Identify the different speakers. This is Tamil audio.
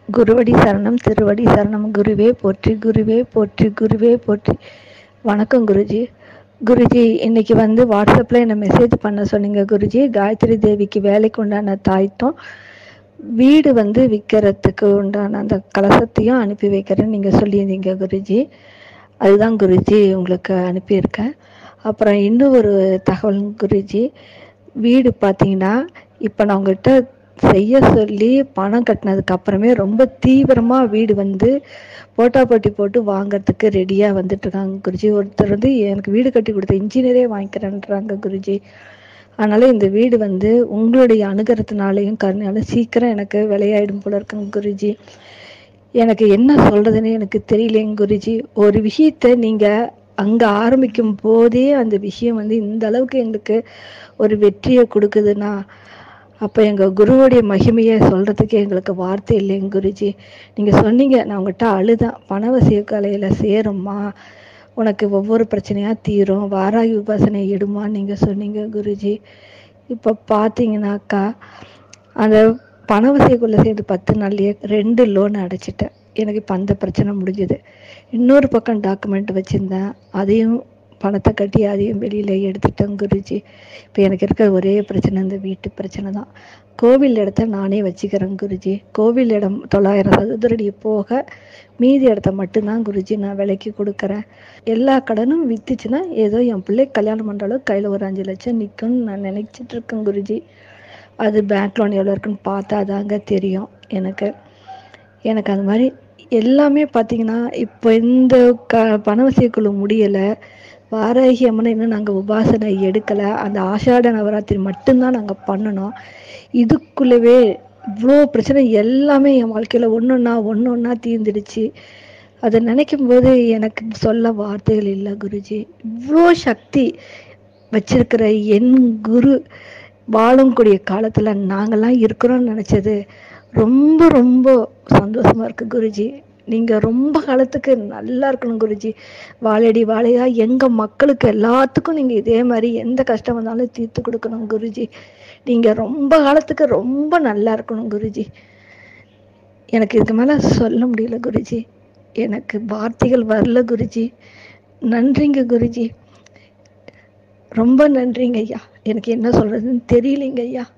Speaker 1: குருவடி சரணம் திருவடி சரணம் குருவே போற்றி குருவே போற்றி குருவே போற்றி வணக்கம் குருஜி குருஜி இன்னைக்கு வந்து வாட்ஸ்அப்பில் என்னை மெசேஜ் பண்ண சொன்னீங்க குருஜி காயத்ரி தேவிக்கு வேலைக்கு உண்டான தாய்த்தும் வீடு வந்து விற்கிறதுக்கு உண்டான அந்த கலசத்தையும் அனுப்பி வைக்கிறேன்னு நீங்கள் சொல்லியிருந்தீங்க குருஜி அதுதான் குருஜி உங்களுக்கு அனுப்பியிருக்கேன் அப்புறம் இன்னும் ஒரு தகவல் குருஜி வீடு பார்த்தீங்கன்னா இப்போ நான் உங்கள்கிட்ட செய்ய சொல்லி பணம் கட்டினதுக்கு அப்புறமே ரொம்ப தீவிரமாக வீடு வந்து போட்டா போட்டி போட்டு வாங்குறதுக்கு ரெடியாக வந்துட்டு இருக்காங்க குருஜி ஒருத்தர் வந்து எனக்கு வீடு கட்டி கொடுத்த இன்ஜினியரே வாங்கிக்கிறேன்றாங்க குருஜி அதனால இந்த வீடு வந்து உங்களுடைய அணுகிறதுனாலையும் கருணையாலும் சீக்கிரம் எனக்கு விளையாயிடும் போல இருக்குங்க குருஜி எனக்கு என்ன சொல்றதுன்னு எனக்கு தெரியலைங்க குருஜி ஒரு விஷயத்த நீங்க அங்க ஆரம்பிக்கும் போதே அந்த விஷயம் வந்து இந்த அளவுக்கு எங்களுக்கு ஒரு வெற்றியை கொடுக்குதுன்னா அப்போ எங்கள் குருவுடைய மகிமையை சொல்கிறதுக்கு எங்களுக்கு வார்த்தை இல்லைங்க குருஜி நீங்கள் சொன்னீங்க நான் உங்கள்கிட்ட அழுதான் பணவசிய கலையில் சேரும்மா உனக்கு ஒவ்வொரு பிரச்சனையாக தீரும் வாராகி உபாசனை எடுமான்னு நீங்கள் சொன்னீங்க குருஜி இப்போ பார்த்தீங்கன்னாக்கா அந்த பணவசியக்குள்ளே சேர்ந்து பத்து நாள்லயே ரெண்டு லோன் அடைச்சிட்டேன் எனக்கு இப்போ அந்த பிரச்சனை முடிஞ்சுது இன்னொரு பக்கம் டாக்குமெண்ட் வச்சுருந்தேன் அதையும் பணத்தை கட்டி அதையும் வெளியில் எடுத்துட்டேன் குருஜி இப்போ எனக்கு இருக்க ஒரே பிரச்சனை இந்த வீட்டு பிரச்சனை தான் கோவில் இடத்த நானே வச்சுக்கிறேன் குருஜி கோவில் இடம் தொள்ளாயிரம் சதுரடி போக மீதி இடத்த மட்டும்தான் குருஜி நான் விலைக்கு கொடுக்குறேன் எல்லா கடனும் வித்துச்சுன்னா ஏதோ என் பிள்ளை கல்யாணம் பண்ணுற அளவுக்கு கையில் ஒரு அஞ்சு லட்சம் நிற்கும்னு நான் நினச்சிட்டு இருக்கேன் குருஜி அது பேங்க் லோன் எவ்வளோ இருக்குன்னு பார்த்தா தாங்க தெரியும் எனக்கு எனக்கு அது மாதிரி எல்லாமே பார்த்தீங்கன்னா இப்போ இந்த க பணவசியக்குழு முடியலை வாராகி அம்மனை இன்னும் நாங்கள் உபாசனை எடுக்கலை அந்த ஆஷாட நவராத்திரி மட்டும்தான் நாங்கள் பண்ணணும் இதுக்குள்ளவே இவ்வளோ பிரச்சனை எல்லாமே என் வாழ்க்கையில் ஒன்று ஒன்றா ஒன்று ஒன்றா தீர்ந்துடுச்சு அதை நினைக்கும் போது எனக்கு சொல்ல வார்த்தைகள் இல்லை குருஜி இவ்வளோ சக்தி வச்சிருக்கிற என் குரு வாழக்கூடிய காலத்தில் நாங்கள்லாம் இருக்கிறோம்னு நினச்சது ரொம்ப ரொம்ப சந்தோஷமா இருக்கு குருஜி நீங்கள் ரொம்ப காலத்துக்கு நல்லா இருக்கணும் குருஜி வாழையடி வாழையா எங்கள் மக்களுக்கு எல்லாத்துக்கும் நீங்கள் இதே மாதிரி எந்த கஷ்டம் வந்தாலும் தீர்த்து கொடுக்கணும் குருஜி நீங்கள் ரொம்ப காலத்துக்கு ரொம்ப நல்லா இருக்கணும் குருஜி எனக்கு இதுக்கு மேலே சொல்ல முடியல குருஜி எனக்கு வார்த்தைகள் வரல குருஜி நன்றிங்க குருஜி ரொம்ப நன்றிங்க ஐயா எனக்கு என்ன சொல்கிறதுன்னு தெரியலைங்க ஐயா